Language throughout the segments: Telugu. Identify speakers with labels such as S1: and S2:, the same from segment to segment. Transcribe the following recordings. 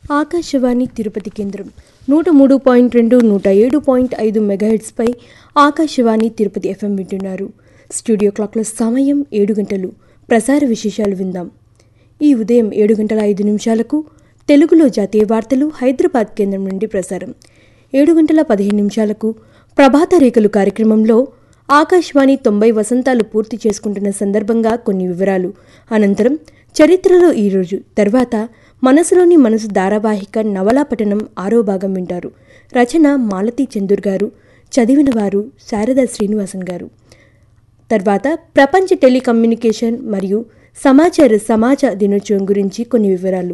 S1: ఆకాశవాణి తిరుపతి కేంద్రం నూట మూడు పాయింట్ రెండు నూట ఏడు పాయింట్ ఐదు మెగాహెడ్స్పై ఆకాశవాణి తిరుపతి ఎఫ్ఎం వింటున్నారు స్టూడియో క్లాక్ల సమయం ఏడు గంటలు ప్రసార విశేషాలు విందాం ఈ ఉదయం ఏడు గంటల ఐదు నిమిషాలకు తెలుగులో జాతీయ వార్తలు హైదరాబాద్ కేంద్రం నుండి ప్రసారం ఏడు గంటల పదిహేను నిమిషాలకు ప్రభాత రేఖలు కార్యక్రమంలో ఆకాశవాణి తొంభై వసంతాలు పూర్తి చేసుకుంటున్న సందర్భంగా కొన్ని వివరాలు అనంతరం చరిత్రలో ఈరోజు తర్వాత మనసులోని మనసు ధారావాహిక నవలా పఠనం ఆరో భాగం వింటారు రచన మాలతీ చందూర్ గారు చదివిన వారు శారదా శ్రీనివాసన్ గారు తర్వాత ప్రపంచ టెలికమ్యూనికేషన్ మరియు సమాచార సమాజ దినోత్సవం గురించి కొన్ని వివరాలు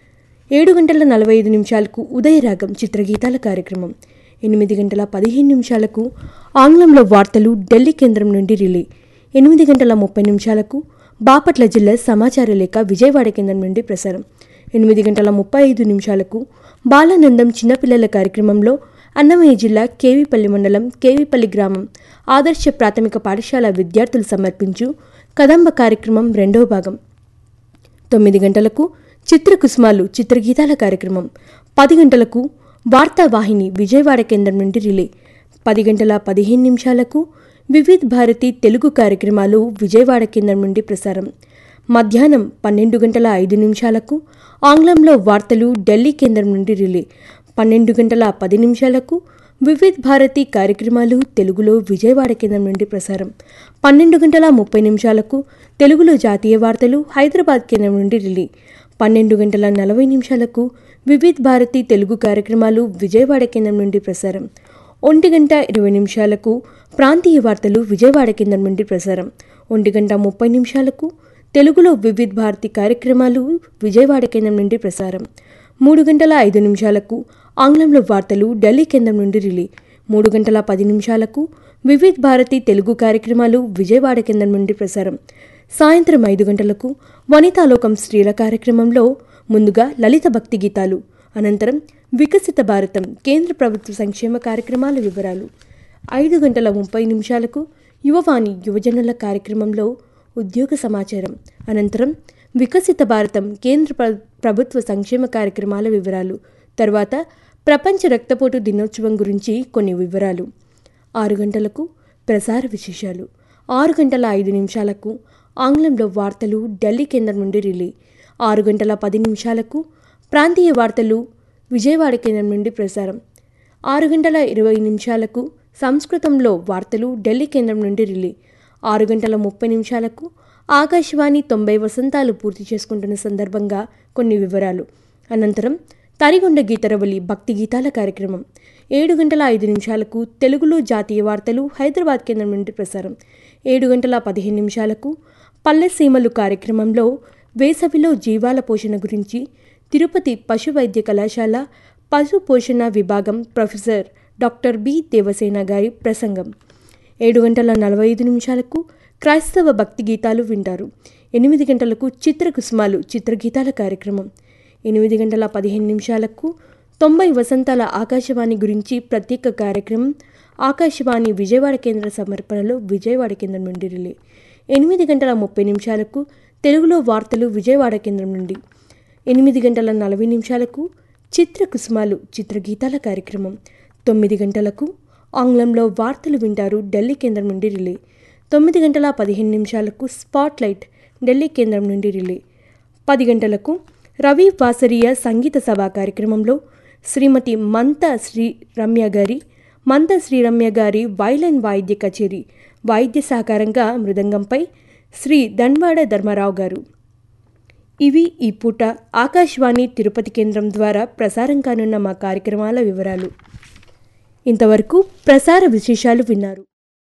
S1: ఏడు గంటల నలభై ఐదు నిమిషాలకు ఉదయరాగం చిత్రగీతాల కార్యక్రమం ఎనిమిది గంటల పదిహేను నిమిషాలకు ఆంగ్లంలో వార్తలు ఢిల్లీ కేంద్రం నుండి రిలే ఎనిమిది గంటల ముప్పై నిమిషాలకు బాపట్ల జిల్లా సమాచార లేఖ విజయవాడ కేంద్రం నుండి ప్రసారం ఎనిమిది గంటల ముప్పై ఐదు నిమిషాలకు బాలానందం చిన్నపిల్లల కార్యక్రమంలో అన్నమయ్య జిల్లా కేవీపల్లి మండలం కేవీపల్లి గ్రామం ఆదర్శ ప్రాథమిక పాఠశాల విద్యార్థులు సమర్పించు కదంబ కార్యక్రమం రెండవ భాగం తొమ్మిది గంటలకు చిత్రకుసుమాలు చిత్రగీతాల కార్యక్రమం పది గంటలకు వార్తావాహిని విజయవాడ కేంద్రం నుండి రిలే పది గంటల పదిహేను నిమిషాలకు వివిధ్ భారతి తెలుగు కార్యక్రమాలు విజయవాడ కేంద్రం నుండి ప్రసారం మధ్యాహ్నం పన్నెండు గంటల ఐదు నిమిషాలకు ఆంగ్లంలో వార్తలు ఢిల్లీ కేంద్రం నుండి రిలే పన్నెండు గంటల పది నిమిషాలకు వివిధ్ భారతి కార్యక్రమాలు తెలుగులో విజయవాడ కేంద్రం నుండి ప్రసారం పన్నెండు గంటల ముప్పై నిమిషాలకు తెలుగులో జాతీయ వార్తలు హైదరాబాద్ కేంద్రం నుండి రిలే పన్నెండు గంటల నలభై నిమిషాలకు వివిధ్ భారతి తెలుగు కార్యక్రమాలు విజయవాడ కేంద్రం నుండి ప్రసారం ఒంటి గంట ఇరవై నిమిషాలకు ప్రాంతీయ వార్తలు విజయవాడ కేంద్రం నుండి ప్రసారం ఒంటి గంట ముప్పై నిమిషాలకు తెలుగులో వివిధ్ భారతి కార్యక్రమాలు విజయవాడ కేంద్రం నుండి ప్రసారం మూడు గంటల ఐదు నిమిషాలకు ఆంగ్లంలో వార్తలు ఢిల్లీ కేంద్రం నుండి రిలే మూడు గంటల పది నిమిషాలకు వివిధ్ భారతి తెలుగు కార్యక్రమాలు విజయవాడ కేంద్రం నుండి ప్రసారం సాయంత్రం ఐదు గంటలకు వనితాలోకం స్త్రీల కార్యక్రమంలో ముందుగా లలిత భక్తి గీతాలు అనంతరం వికసిత భారతం కేంద్ర ప్రభుత్వ సంక్షేమ కార్యక్రమాల వివరాలు ఐదు గంటల ముప్పై నిమిషాలకు యువవాణి యువజనుల కార్యక్రమంలో ఉద్యోగ సమాచారం అనంతరం వికసిత భారతం కేంద్ర ప్ర- ప్రభుత్వ సంక్షేమ కార్యక్రమాల వివరాలు తర్వాత ప్రపంచ రక్తపోటు దినోత్సవం గురించి కొన్ని వివరాలు ఆరు గంటలకు ప్రసార విశేషాలు ఆరు గంటల ఐదు నిమిషాలకు ఆంగ్లంలో వార్తలు ఢిల్లీ కేంద్రం నుండి రిలే ఆరు గంటల పది నిమిషాలకు ప్రాంతీయ వార్తలు విజయవాడ కేంద్రం నుండి ప్రసారం ఆరు గంటల ఇరవై నిమిషాలకు సంస్కృతంలో వార్తలు ఢిల్లీ కేంద్రం నుండి రిలే ఆరు గంటల ముప్పై నిమిషాలకు ఆకాశవాణి తొంభై వసంతాలు పూర్తి చేసుకుంటున్న సందర్భంగా కొన్ని వివరాలు అనంతరం తరిగొండ గీతరవలి భక్తి గీతాల కార్యక్రమం ఏడు గంటల ఐదు నిమిషాలకు తెలుగులో జాతీయ వార్తలు హైదరాబాద్ కేంద్రం నుండి ప్రసారం ఏడు గంటల పదిహేను నిమిషాలకు పల్లె సీమలు కార్యక్రమంలో వేసవిలో జీవాల పోషణ గురించి తిరుపతి పశు వైద్య కళాశాల పశు పోషణ విభాగం ప్రొఫెసర్ డాక్టర్ బి దేవసేన గారి ప్రసంగం ఏడు గంటల నలభై ఐదు నిమిషాలకు క్రైస్తవ భక్తి గీతాలు వింటారు ఎనిమిది గంటలకు చిత్రకుసుమాలు చిత్రగీతాల కార్యక్రమం ఎనిమిది గంటల పదిహేను నిమిషాలకు తొంభై వసంతాల ఆకాశవాణి గురించి ప్రత్యేక కార్యక్రమం ఆకాశవాణి విజయవాడ కేంద్ర సమర్పణలో విజయవాడ కేంద్రం నుండి రిలే ఎనిమిది గంటల ముప్పై నిమిషాలకు తెలుగులో వార్తలు విజయవాడ కేంద్రం నుండి ఎనిమిది గంటల నలభై నిమిషాలకు చిత్రకుసుమాలు చిత్రగీతాల కార్యక్రమం తొమ్మిది గంటలకు ఆంగ్లంలో వార్తలు వింటారు ఢిల్లీ కేంద్రం నుండి రిలే తొమ్మిది గంటల పదిహేను నిమిషాలకు స్పాట్లైట్ ఢిల్లీ కేంద్రం నుండి రిలే పది గంటలకు రవి వాసరియ సంగీత సభ కార్యక్రమంలో శ్రీమతి మంత శ్రీ రమ్య గారి మంత శ్రీ రమ్య గారి వైలన్ వాయిద్య కచేరీ వాయిద్య సహకారంగా మృదంగంపై శ్రీ ధన్వాడ ధర్మారావు గారు ఇవి ఈ పూట ఆకాశవాణి తిరుపతి కేంద్రం ద్వారా ప్రసారం కానున్న మా కార్యక్రమాల వివరాలు ఇంతవరకు ప్రసార విశేషాలు విన్నారు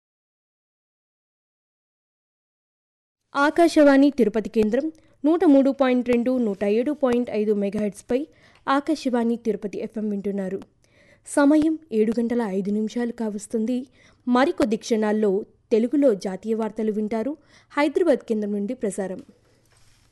S1: ఆకాశవాణి తిరుపతి కేంద్రం నూట మూడు పాయింట్ రెండు నూట ఏడు పాయింట్ ఐదు మెగాహెట్స్పై ఆకాశవాణి తిరుపతి ఎఫ్ఎం వింటున్నారు సమయం ఏడు గంటల ఐదు నిమిషాలు కావస్తుంది మరికొద్ది క్షణాల్లో తెలుగులో జాతీయ వార్తలు వింటారు హైదరాబాద్ కేంద్రం నుండి ప్రసారం